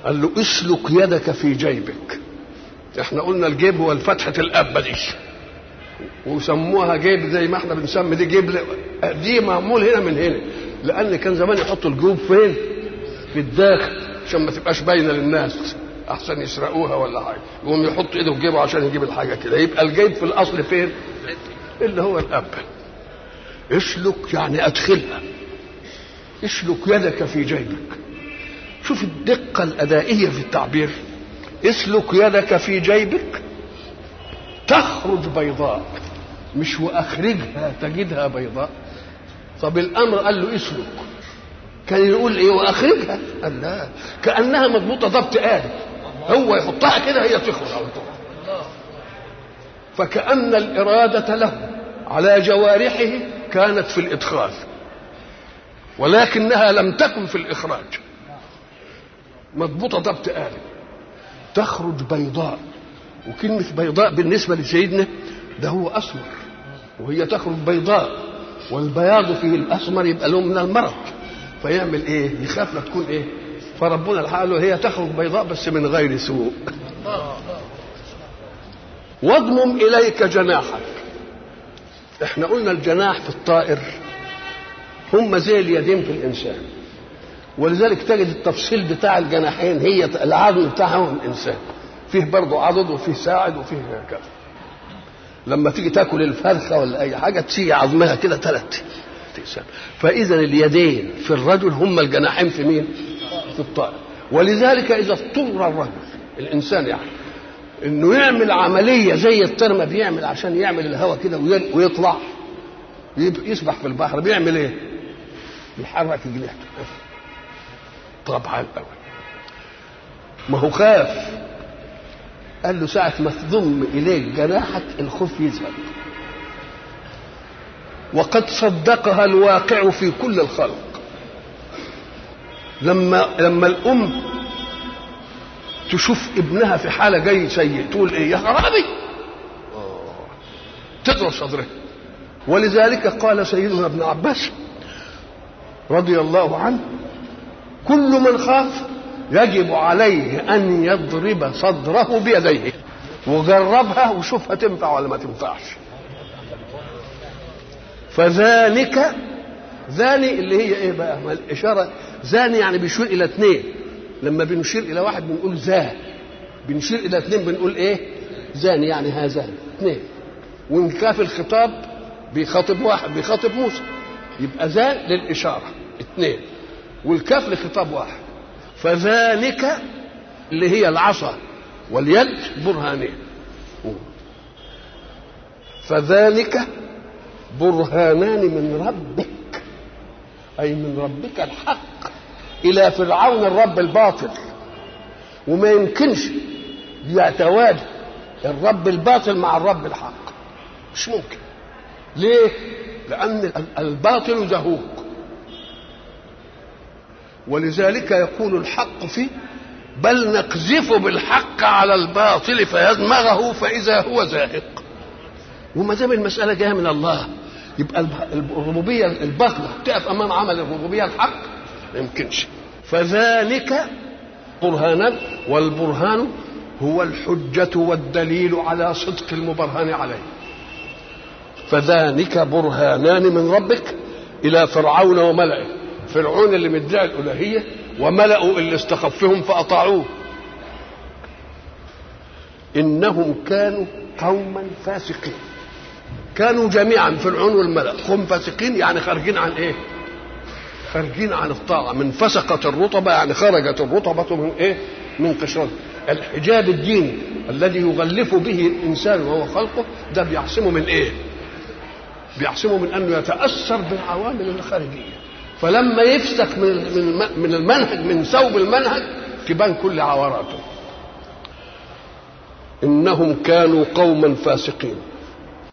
قال له اسلك يدك في جيبك احنا قلنا الجيب هو فتحة الأبة دي وسموها جيب زي ما احنا بنسمي دي جيب دي معمول هنا من هنا لأن كان زمان يحطوا الجيوب فين؟ في الداخل عشان ما تبقاش باينة للناس أحسن يسرقوها ولا حاجة يقوم يحط إيده في جيبه عشان يجيب الحاجة كده يبقى الجيب في الأصل فين؟ اللي هو الأب اسلك يعني أدخلها اسلك يدك في جيبك شوف الدقة الأدائية في التعبير اسلك يدك في جيبك تخرج بيضاء مش واخرجها تجدها بيضاء طب الامر قال له اسلك كان يقول ايه واخرجها قال لا كانها مضبوطه ضبط آلي هو يحطها كده هي تخرج على طول فكأن الإرادة له على جوارحه كانت في الإدخال ولكنها لم تكن في الإخراج مضبوطة ضبط آلي تخرج بيضاء وكلمة بيضاء بالنسبة لسيدنا ده هو أسمر وهي تخرج بيضاء والبياض فيه الأسمر يبقى له من المرض فيعمل إيه؟ يخاف لا تكون إيه؟ فربنا الحال هي تخرج بيضاء بس من غير سوء واضمم إليك جناحك احنا قلنا الجناح في الطائر هم زي اليدين في الإنسان ولذلك تجد التفصيل بتاع الجناحين هي العظم بتاعهم الانسان فيه برضه عضد وفيه ساعد وفيه كذا لما تيجي تاكل الفرخه ولا اي حاجه تسيع عظمها كده ثلاث فاذا اليدين في الرجل هم الجناحين في مين؟ في الطائر ولذلك اذا اضطر الرجل الانسان يعني انه يعمل عمليه زي الطير ما بيعمل عشان يعمل الهواء كده ويطلع يسبح في البحر بيعمل ايه؟ بيحرك جناحه طبعا قوي ما هو خاف قال له ساعة ما تضم إليك جناحك الخوف يذهب وقد صدقها الواقع في كل الخلق لما لما الأم تشوف ابنها في حالة جاي سيء تقول إيه يا خرابي تضرب صدره ولذلك قال سيدنا ابن عباس رضي الله عنه كل من خاف يجب عليه ان يضرب صدره بيديه وجربها وشوفها تنفع ولا ما تنفعش فذلك ذاني اللي هي ايه بقى ما الاشاره ذاني يعني بيشير الى اثنين لما بنشير الى واحد بنقول ذا بنشير الى اثنين بنقول ايه ذاني يعني هذان اثنين وان كان في الخطاب بيخاطب واحد بيخاطب موسى يبقى ذا للاشاره اثنين والكاف لخطاب واحد فذلك اللي هي العصا واليد برهانين فذلك برهانان من ربك اي من ربك الحق الى فرعون الرب الباطل وما يمكنش يتواجد الرب الباطل مع الرب الحق مش ممكن ليه لان الباطل زهوق ولذلك يقول الحق فيه بل نقذف بالحق على الباطل فيدمغه فإذا هو زاهق وما دام المسألة جاية من الله يبقى الربوبية الباطلة تقف أمام عمل الربوبية الحق ما يمكنش فذلك برهانا والبرهان هو الحجة والدليل على صدق المبرهن عليه فذلك برهانان من ربك إلى فرعون وملئه فرعون اللي مدعي الالوهيه وملأوا اللي استخفهم فاطاعوه انهم كانوا قوما فاسقين كانوا جميعا فرعون والملأ قوم فاسقين يعني خارجين عن ايه خارجين عن الطاعة من فسقت الرطبة يعني خرجت الرطبة من ايه من قشرته الحجاب الديني الذي يغلف به الانسان وهو خلقه ده بيعصمه من ايه بيعصمه من انه يتاثر بالعوامل الخارجيه فلما يفسك من من المنهج من ثوب المنهج تبان كل عوراته انهم كانوا قوما فاسقين